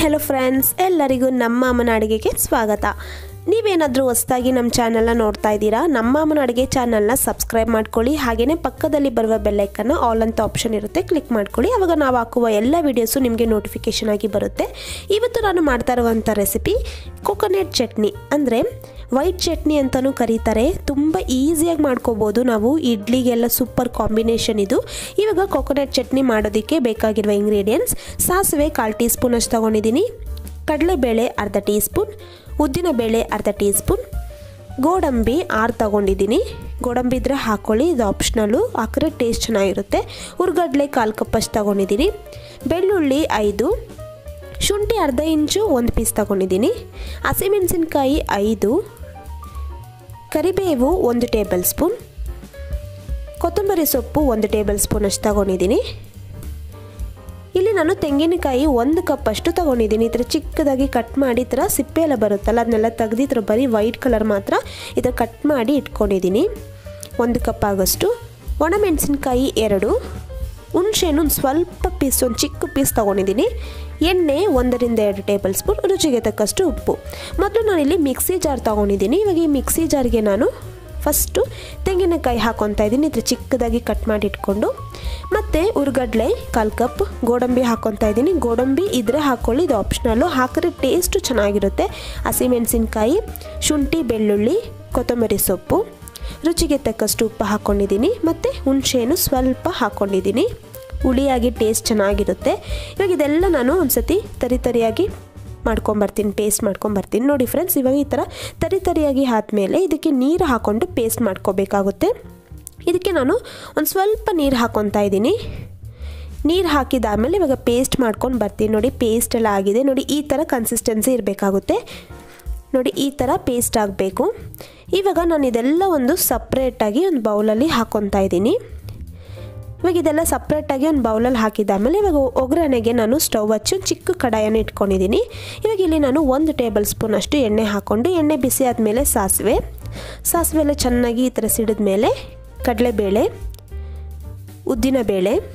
hello friends ಎಲ್ಲರಿಗೂ ನಮ್ಮ ಅಮ್ಮನ ಅಡುಗೆಗೆ ಸ್ವಾಗತ ನೀವೇನಾದರೂ ಹೊಸದಾಗಿ ನಮ್ಮ ಚಾನಲ್ನ ನೋಡ್ತಾ ಇದ್ದೀರಾ ನಮ್ಮ ಅಮ್ಮನ ಅಡುಗೆ ಚಾನಲ್ನ ಸಬ್ಸ್ಕ್ರೈಬ್ ಮಾಡ್ಕೊಳ್ಳಿ ಹಾಗೆಯೇ ಪಕ್ಕದಲ್ಲಿ ಬರುವ ಬೆಲ್ಲೈಕನ್ನ ಆಲ್ ಅಂತ ಆಪ್ಷನ್ ಇರುತ್ತೆ ಕ್ಲಿಕ್ ಮಾಡ್ಕೊಳ್ಳಿ ಆವಾಗ ನಾವು ಹಾಕುವ ಎಲ್ಲ ವೀಡಿಯೋಸು ನಿಮಗೆ ನೋಟಿಫಿಕೇಷನ್ ಆಗಿ ಬರುತ್ತೆ ಇವತ್ತು ನಾನು ಮಾಡ್ತಾ ಇರುವಂಥ ರೆಸಿಪಿ ಕೊಕೊನೆಟ್ ಚಟ್ನಿ ಅಂದರೆ ವೈಟ್ ಚಟ್ನಿ ಅಂತಲೂ ಕರೀತಾರೆ ತುಂಬ ಈಸಿಯಾಗಿ ಮಾಡ್ಕೋಬೋದು ನಾವು ಇಡ್ಲಿಗೆಲ್ಲ ಸೂಪರ್ ಕಾಂಬಿನೇಷನ್ ಇದು ಇವಾಗ ಕೊಕೊನೆಟ್ ಚಟ್ನಿ ಮಾಡೋದಕ್ಕೆ ಬೇಕಾಗಿರುವ ಇಂಗ್ರೀಡಿಯೆಂಟ್ಸ್ ಸಾಸಿವೆ ಕಾಲು ಟೀ ಸ್ಪೂನ್ ಅಷ್ಟು ತೊಗೊಂಡಿದ್ದೀನಿ ಕಡಲೆಬೇಳೆ ಅರ್ಧ ಟೀ ಸ್ಪೂನ್ ಉದ್ದಿನಬೇಳೆ ಅರ್ಧ ಟೀ ಸ್ಪೂನ್ ಗೋಡಂಬಿ ಆರು ತಗೊಂಡಿದ್ದೀನಿ ಗೋಡಂಬಿ ಇದ್ದರೆ ಹಾಕ್ಕೊಳ್ಳಿ ಇದು ಆಪ್ಷನಲ್ಲು ಹಾಕಿದ್ರೆ ಟೇಸ್ಟ್ ಚೆನ್ನಾಗಿರುತ್ತೆ ಹುರ್ಗಡ್ಲೆ ಕಾಲು ಕಪ್ಪಷ್ಟು ತಗೊಂಡಿದ್ದೀನಿ ಬೆಳ್ಳುಳ್ಳಿ ಐದು ಶುಂಠಿ ಅರ್ಧ ಇಂಚು ಒಂದು ಪೀಸ್ ತಗೊಂಡಿದ್ದೀನಿ ಹಸಿಮೆಣಸಿನ್ಕಾಯಿ ಐದು ಕರಿಬೇವು ಒಂದು ಟೇಬಲ್ ಸ್ಪೂನ್ ಕೊತ್ತಂಬರಿ ಸೊಪ್ಪು ಒಂದು ಟೇಬಲ್ ಸ್ಪೂನ್ ಅಷ್ಟು ತಗೊಂಡಿದ್ದೀನಿ ಇಲ್ಲಿ ನಾನು ತೆಂಗಿನಕಾಯಿ ಒಂದು ಕಪ್ ಅಷ್ಟು ತೊಗೊಂಡಿದ್ದೀನಿ ಈ ಥರ ಚಿಕ್ಕದಾಗಿ ಕಟ್ ಮಾಡಿ ಈ ಥರ ಸಿಪ್ಪೆ ಎಲ್ಲ ಬರುತ್ತಲ್ಲ ಅದನ್ನೆಲ್ಲ ತೆಗ್ದು ಈ ಥರ ಬರೀ ವೈಟ್ ಕಲರ್ ಮಾತ್ರ ಈ ಥರ ಕಟ್ ಮಾಡಿ ಇಟ್ಕೊಂಡಿದ್ದೀನಿ ಒಂದು ಕಪ್ ಆಗೋಷ್ಟು ಒಣಮೆಣಸಿನ್ಕಾಯಿ ಎರಡು ಹುಣಸೆಹಣ್ಣು ಒಂದು ಸ್ವಲ್ಪ ಪೀಸ್ ಒಂದು ಚಿಕ್ಕ ಪೀಸ್ ತೊಗೊಂಡಿದ್ದೀನಿ ಎಣ್ಣೆ ಒಂದರಿಂದ ಎರಡು ಟೇಬಲ್ ಸ್ಪೂನ್ ರುಚಿಗೆ ತಕ್ಕಷ್ಟು ಉಪ್ಪು ಮೊದಲು ನಾನಿಲ್ಲಿ ಮಿಕ್ಸಿ ಜಾರ್ ತೊಗೊಂಡಿದ್ದೀನಿ ಇವಾಗ ಈ ಮಿಕ್ಸಿ ಜಾರ್ಗೆ ನಾನು ಫಸ್ಟು ತೆಂಗಿನಕಾಯಿ ಹಾಕೊತಾ ಇದ್ದೀನಿ ಇದ್ರ ಚಿಕ್ಕದಾಗಿ ಕಟ್ ಮಾಡಿ ಇಟ್ಕೊಂಡು ಮತ್ತು ಉರ್ಗಡ್ಲೆ ಕಾಲು ಕಪ್ ಗೋಡಂಬಿ ಹಾಕೊತಾ ಇದ್ದೀನಿ ಗೋಡಂಬಿ ಇದ್ರೆ ಹಾಕ್ಕೊಳ್ಳಿ ಇದು ಆಪ್ಷನಲ್ಲು ಹಾಕಿದ್ರೆ ಟೇಸ್ಟು ಚೆನ್ನಾಗಿರುತ್ತೆ ಹಸಿಮೆಣಸಿನ್ಕಾಯಿ ಶುಂಠಿ ಬೆಳ್ಳುಳ್ಳಿ ಕೊತ್ತಂಬರಿ ಸೊಪ್ಪು ರುಚಿಗೆ ತಕ್ಕಷ್ಟು ಉಪ್ಪು ಹಾಕ್ಕೊಂಡಿದ್ದೀನಿ ಮತ್ತು ಹುಣಸೆಹಣ್ಣು ಸ್ವಲ್ಪ ಹಾಕ್ಕೊಂಡಿದ್ದೀನಿ ಹುಳಿಯಾಗಿ ಟೇಸ್ಟ್ ಚೆನ್ನಾಗಿರುತ್ತೆ ಇವಾಗ ಇದೆಲ್ಲ ನಾನು ಒಂದು ಸತಿ ತರಿ ತರಿಯಾಗಿ ಮಾಡ್ಕೊಂಬರ್ತೀನಿ ಪೇಸ್ಟ್ ಮಾಡ್ಕೊಂಬರ್ತೀನಿ ನೋಡಿ ಫ್ರೆಂಡ್ಸ್ ಇವಾಗ ಈ ಥರ ತರಿ ತರಿಯಾಗಿ ಆದಮೇಲೆ ಇದಕ್ಕೆ ನೀರು ಹಾಕ್ಕೊಂಡು ಪೇಸ್ಟ್ ಮಾಡ್ಕೋಬೇಕಾಗುತ್ತೆ ಇದಕ್ಕೆ ನಾನು ಒಂದು ಸ್ವಲ್ಪ ನೀರು ಹಾಕ್ಕೊತಾ ಇದ್ದೀನಿ ನೀರು ಹಾಕಿದಾದಮೇಲೆ ಇವಾಗ ಪೇಸ್ಟ್ ಮಾಡ್ಕೊಂಡು ಬರ್ತೀನಿ ನೋಡಿ ಪೇಸ್ಟ್ ಎಲ್ಲ ಆಗಿದೆ ನೋಡಿ ಈ ಥರ ಕನ್ಸಿಸ್ಟೆನ್ಸಿ ಇರಬೇಕಾಗುತ್ತೆ ನೋಡಿ ಈ ಥರ ಪೇಸ್ಟ್ ಆಗಬೇಕು ಇವಾಗ ನಾನು ಇದೆಲ್ಲ ಒಂದು ಸಪ್ರೇಟಾಗಿ ಒಂದು ಬೌಲಲ್ಲಿ ಹಾಕ್ಕೊತಾ ಇದ್ದೀನಿ ಇವಾಗ ಇದೆಲ್ಲ ಸಪ್ರೇಟಾಗಿ ಒಂದು ಬೌಲಲ್ಲಿ ಹಾಕಿದ್ದಾದಮೇಲೆ ಇವಾಗ ಒಗ್ಗರಣೆಗೆ ನಾನು ಸ್ಟವ್ ಹಚ್ಚಿ ಒಂದು ಚಿಕ್ಕ ಕಡಾಯನ್ನು ಇಟ್ಕೊಂಡಿದ್ದೀನಿ ಇವಾಗ ಇಲ್ಲಿ ನಾನು ಒಂದು ಟೇಬಲ್ ಸ್ಪೂನ್ ಅಷ್ಟು ಎಣ್ಣೆ ಹಾಕ್ಕೊಂಡು ಎಣ್ಣೆ ಬಿಸಿ ಆದಮೇಲೆ ಸಾಸಿವೆ ಸಾಸಿವೆ ಎಲ್ಲ ಚೆನ್ನಾಗಿ ಈ ಥರ ಸಿಡಿದ ಮೇಲೆ ಕಡಲೆಬೇಳೆ ಉದ್ದಿನಬೇಳೆ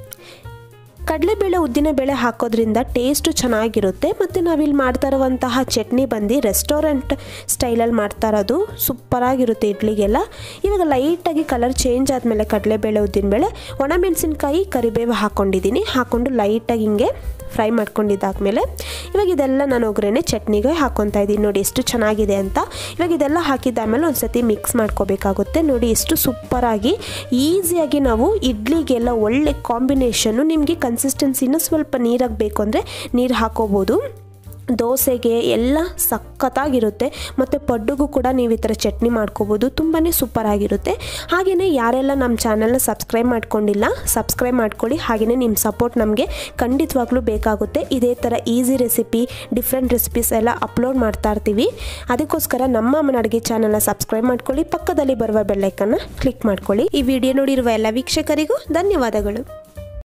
ಕಡಲೆಬೇಳೆ ಉದ್ದಿನಬೇಳೆ ಹಾಕೋದ್ರಿಂದ ಟೇಸ್ಟು ಚೆನ್ನಾಗಿರುತ್ತೆ ಮತ್ತು ನಾವಿಲ್ಲಿ ಮಾಡ್ತಾ ಇರುವಂತಹ ಚಟ್ನಿ ಬಂದು ರೆಸ್ಟೋರೆಂಟ್ ಸ್ಟೈಲಲ್ಲಿ ಮಾಡ್ತಾ ಇರೋದು ಸೂಪರಾಗಿರುತ್ತೆ ಇಡ್ಲಿಗೆಲ್ಲ ಇವಾಗ ಲೈಟಾಗಿ ಕಲರ್ ಚೇಂಜ್ ಆದಮೇಲೆ ಕಡಲೆಬೇಳೆ ಉದ್ದಿನಬೇಳೆ ಒಣಮೆಣಸಿನ್ಕಾಯಿ ಕರಿಬೇವು ಹಾಕ್ಕೊಂಡಿದ್ದೀನಿ ಹಾಕ್ಕೊಂಡು ಲೈಟಾಗಿ ಹಿಂಗೆ ಫ್ರೈ ಮಾಡ್ಕೊಂಡಿದ್ದಾದ್ಮೇಲೆ ಇವಾಗ ಇದೆಲ್ಲ ನಾನು ಒಗ್ಗರಣೆ ಚಟ್ನಿಗೆ ಹಾಕ್ಕೊತಾ ಇದ್ದೀನಿ ನೋಡಿ ಎಷ್ಟು ಚೆನ್ನಾಗಿದೆ ಅಂತ ಇವಾಗ ಇದೆಲ್ಲ ಹಾಕಿದ್ದಾದ್ಮೇಲೆ ಒಂದು ಸತಿ ಮಿಕ್ಸ್ ಮಾಡ್ಕೋಬೇಕಾಗುತ್ತೆ ನೋಡಿ ಎಷ್ಟು ಸೂಪರಾಗಿ ಈಸಿಯಾಗಿ ನಾವು ಇಡ್ಲಿಗೆಲ್ಲ ಒಳ್ಳೆ ಕಾಂಬಿನೇಷನ್ನು ನಿಮಗೆ ಕನ್ಸಿಸ್ಟೆನ್ಸಿನ ಸ್ವಲ್ಪ ನೀರಾಗಿ ಬೇಕು ಅಂದರೆ ನೀರು ಹಾಕೋಬೋದು ದೋಸೆಗೆ ಎಲ್ಲ ಸಖತ್ತಾಗಿರುತ್ತೆ ಮತ್ತು ಪಡ್ಡುಗೂ ಕೂಡ ನೀವು ಈ ಥರ ಚಟ್ನಿ ಮಾಡ್ಕೋಬೋದು ತುಂಬಾ ಸೂಪರಾಗಿರುತ್ತೆ ಹಾಗೆಯೇ ಯಾರೆಲ್ಲ ನಮ್ಮ ಚಾನಲ್ನ ಸಬ್ಸ್ಕ್ರೈಬ್ ಮಾಡ್ಕೊಂಡಿಲ್ಲ ಸಬ್ಸ್ಕ್ರೈಬ್ ಮಾಡ್ಕೊಳ್ಳಿ ಹಾಗೆಯೇ ನಿಮ್ಮ ಸಪೋರ್ಟ್ ನಮಗೆ ಖಂಡಿತವಾಗ್ಲೂ ಬೇಕಾಗುತ್ತೆ ಇದೇ ಥರ ಈಸಿ ರೆಸಿಪಿ ಡಿಫ್ರೆಂಟ್ ರೆಸಿಪೀಸ್ ಎಲ್ಲ ಅಪ್ಲೋಡ್ ಮಾಡ್ತಾ ಇರ್ತೀವಿ ಅದಕ್ಕೋಸ್ಕರ ನಮ್ಮ ಅಮ್ಮನ ಅಡುಗೆ ಚಾನಲ್ನ ಸಬ್ಸ್ಕ್ರೈಬ್ ಮಾಡ್ಕೊಳ್ಳಿ ಪಕ್ಕದಲ್ಲಿ ಬರುವ ಬೆಲ್ಲೈಕನ್ನ ಕ್ಲಿಕ್ ಮಾಡ್ಕೊಳ್ಳಿ ಈ ವಿಡಿಯೋ ನೋಡಿರುವ ಎಲ್ಲ ವೀಕ್ಷಕರಿಗೂ ಧನ್ಯವಾದಗಳು